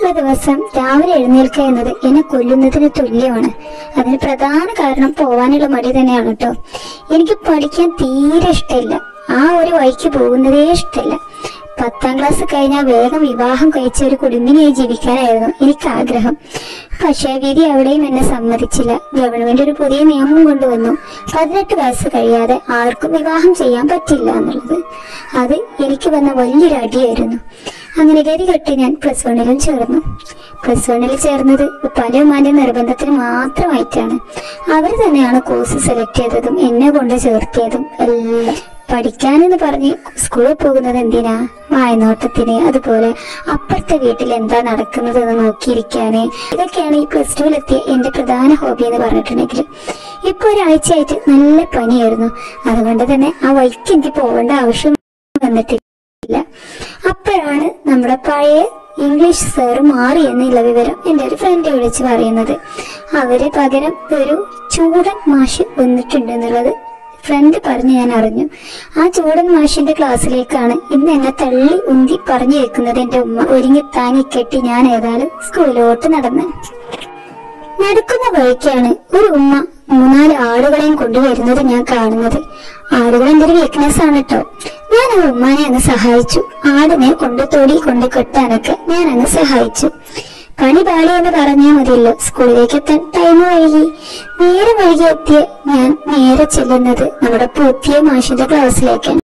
സ്കൂളിലുള്ള ദിവസം രാവിലെ എഴുന്നേൽക്കുക എന്നത് എന്നെ കൊല്ലുന്നതിന് തുല്യമാണ് അതിന് പ്രധാന കാരണം പോവാനുള്ള മടി തന്നെയാണ് കേട്ടോ എനിക്ക് പഠിക്കാൻ തീരെ ഇഷ്ടമില്ല ആ ഒരു വഴിക്ക് പോകുന്നതേ ഇഷ്ടമില്ല പത്താം ക്ലാസ് കഴിഞ്ഞാൽ വേഗം വിവാഹം കഴിച്ച ഒരു കുടുംബിനിയായി ജീവിക്കാനായിരുന്നു എനിക്ക് ആഗ്രഹം പക്ഷേ വിധി അവിടെയും എന്നെ സമ്മതിച്ചില്ല ഗവൺമെന്റ് ഒരു പുതിയ നിയമം കൊണ്ടുവന്നു പതിനെട്ട് വയസ്സ് കഴിയാതെ ആർക്കും വിവാഹം ചെയ്യാൻ പറ്റില്ല എന്നുള്ളത് അത് എനിക്ക് വന്ന വലിയൊരു അടിയായിരുന്നു അങ്ങനെ ഗതി കെട്ടി ഞാൻ പ്ലസ് വണ്ണിലും ചേർന്നു പ്ലസ് വണ്ണിൽ ചേർന്നത് ഉപ്പാന്റെ ഉമ്മാന്റെ നിർബന്ധത്തിന് മാത്രമായിട്ടാണ് അവർ തന്നെയാണ് കോഴ്സ് സെലക്ട് ചെയ്തതും എന്നെ കൊണ്ട് ചേർത്തിയതും എല്ലാം പഠിക്കാനെന്ന് പറഞ്ഞ് സ്കൂളിൽ പോകുന്നത് എന്തിനാ വായനോട്ടത്തിന് അതുപോലെ അപ്പുറത്തെ വീട്ടിൽ എന്താ നടക്കുന്നത് എന്ന് നോക്കിയിരിക്കാന് ഇതൊക്കെയാണ് ഈ പ്ലസ് ടുവിലെത്തിയ എന്റെ പ്രധാന ഹോബി എന്ന് പറഞ്ഞിട്ടുണ്ടെങ്കിൽ ഇപ്പൊ ഒരാഴ്ചയായിട്ട് നല്ല പനിയായിരുന്നു അതുകൊണ്ട് തന്നെ ആ വഴിക്ക് എനിക്ക് പോകേണ്ട ആവശ്യം വന്നിട്ടില്ല അപ്പോഴാണ് നമ്മുടെ പഴയ ഇംഗ്ലീഷ് സാർ മാറി എന്നുള്ള വിവരം എൻ്റെ ഒരു ഫ്രണ്ട് വിളിച്ച് പറയുന്നത് അവര് പകരം ഒരു ചൂടൻ മാഷ് വന്നിട്ടുണ്ട് എന്നുള്ളത് ഫ്രണ്ട് പറഞ്ഞ് ഞാൻ അറിഞ്ഞു ആ ചൂടൻ മാഷിന്റെ ക്ലാസ്സിലേക്കാണ് ഇന്ന് എന്നെ തള്ളി ഉന്തി പറഞ്ഞു വെക്കുന്നത് എൻ്റെ ഉമ്മ ഒരുങ്ങി താങ്ങി കെട്ടി ഞാൻ ഏതായാലും സ്കൂളിലോട്ട് നടന്ന് നടക്കുന്ന വഴിക്കാണ് ഒരു ഉമ്മ മൂന്നാല് ആളുകളെയും കൊണ്ടുവരുന്നത് ഞാൻ കാണുന്നത് ആടുകൾ എൻ്റെ ഒരു വീക്ക്നെസ് ആണ് കേട്ടോ ഞാൻ ആ ഉമ്മാനെ അങ്ങ് സഹായിച്ചു ആടിനെ കൊണ്ട് തൊടി കൊണ്ട് കെട്ടാനൊക്കെ ഞാൻ അങ്ങ് സഹായിച്ചു പണി പാളി എന്ന് പറഞ്ഞാൽ മതിയല്ലോ സ്കൂളിലേക്ക് എത്താൻ ടൈം വൈകി നേരെ വൈകി എത്തിയ ഞാൻ നേരെ ചെല്ലുന്നത് നമ്മുടെ പുതിയ മാഷിന്റെ ക്ലാസ്സിലേക്കാണ്